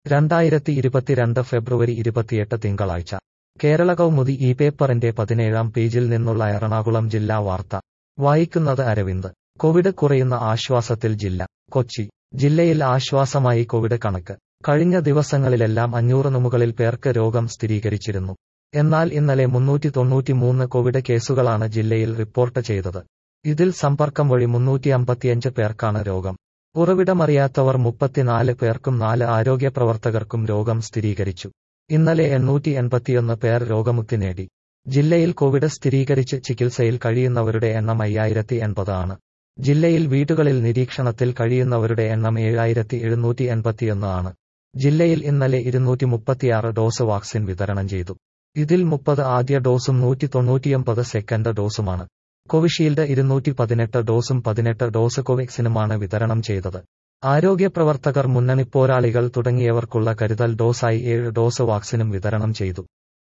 രണ്ടായിരത്തി ഇരുപത്തിരണ്ട് ഫെബ്രുവരി ഇരുപത്തിയെട്ട് തിങ്കളാഴ്ച കേരള കൗമുദി ഈ പേപ്പറിന്റെ പതിനേഴാം പേജിൽ നിന്നുള്ള എറണാകുളം ജില്ലാ വാർത്ത വായിക്കുന്നത് അരവിന്ദ് കോവിഡ് കുറയുന്ന ആശ്വാസത്തിൽ ജില്ല കൊച്ചി ജില്ലയിൽ ആശ്വാസമായി കോവിഡ് കണക്ക് കഴിഞ്ഞ ദിവസങ്ങളിലെല്ലാം അഞ്ഞൂറിന് മുകളിൽ പേർക്ക് രോഗം സ്ഥിരീകരിച്ചിരുന്നു എന്നാൽ ഇന്നലെ മുന്നൂറ്റി തൊണ്ണൂറ്റിമൂന്ന് കോവിഡ് കേസുകളാണ് ജില്ലയിൽ റിപ്പോർട്ട് ചെയ്തത് ഇതിൽ സമ്പർക്കം വഴി മുന്നൂറ്റി അമ്പത്തിയഞ്ച് പേർക്കാണ് രോഗം ഉറവിടമറിയാത്തവർ മുപ്പത്തിനാല് പേർക്കും നാല് ആരോഗ്യ പ്രവർത്തകർക്കും രോഗം സ്ഥിരീകരിച്ചു ഇന്നലെ എണ്ണൂറ്റി എൺപത്തിയൊന്ന് പേർ രോഗമുക്തി നേടി ജില്ലയിൽ കോവിഡ് സ്ഥിരീകരിച്ച് ചികിത്സയിൽ കഴിയുന്നവരുടെ എണ്ണം അയ്യായിരത്തി എൺപത് ആണ് ജില്ലയിൽ വീടുകളിൽ നിരീക്ഷണത്തിൽ കഴിയുന്നവരുടെ എണ്ണം ഏഴായിരത്തി എഴുന്നൂറ്റി എൺപത്തിയൊന്ന് ആണ് ജില്ലയിൽ ഇന്നലെ ഇരുന്നൂറ്റി മുപ്പത്തിയാറ് ഡോസ് വാക്സിൻ വിതരണം ചെയ്തു ഇതിൽ മുപ്പത് ആദ്യ ഡോസും നൂറ്റി തൊണ്ണൂറ്റിയൊമ്പത് സെക്കൻഡ് ഡോസുമാണ് കോവിഷീൽഡ് ഇരുന്നൂറ്റി പതിനെട്ട് ഡോസും പതിനെട്ട് ഡോസ് കോവാക്സിനുമാണ് വിതരണം ചെയ്തത് ആരോഗ്യ പ്രവർത്തകർ മുന്നണിപ്പോരാളികൾ തുടങ്ങിയവർക്കുള്ള കരുതൽ ഡോസായി ഏഴ് ഡോസ് വാക്സിനും വിതരണം ചെയ്തു